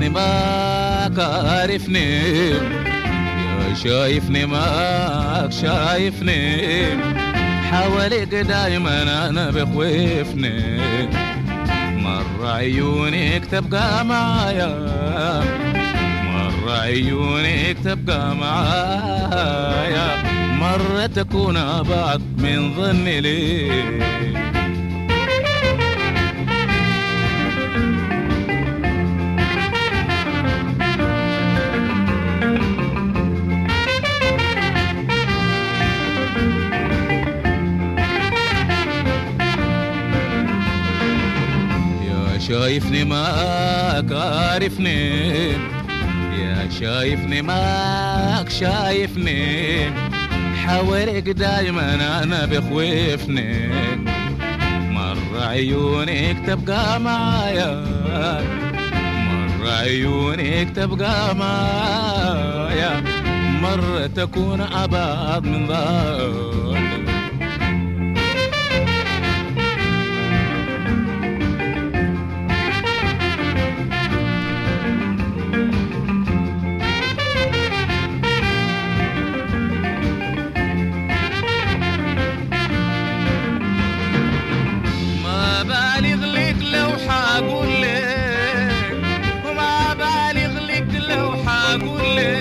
شايفني معك عارفني يا شايفني معك شايفني حواليك دايما انا بخوفني مرة عيونك تبقى معايا مرة عيونك تبقى معايا مرة تكون أبعد من ظني ليك يا شايفني معاك عارفني يا شايفني معاك شايفني حواليك دايما انا بخوفني مرة عيونك تبقى معايا مرة عيونك تبقى معايا مرة تكون أبعد من ظهري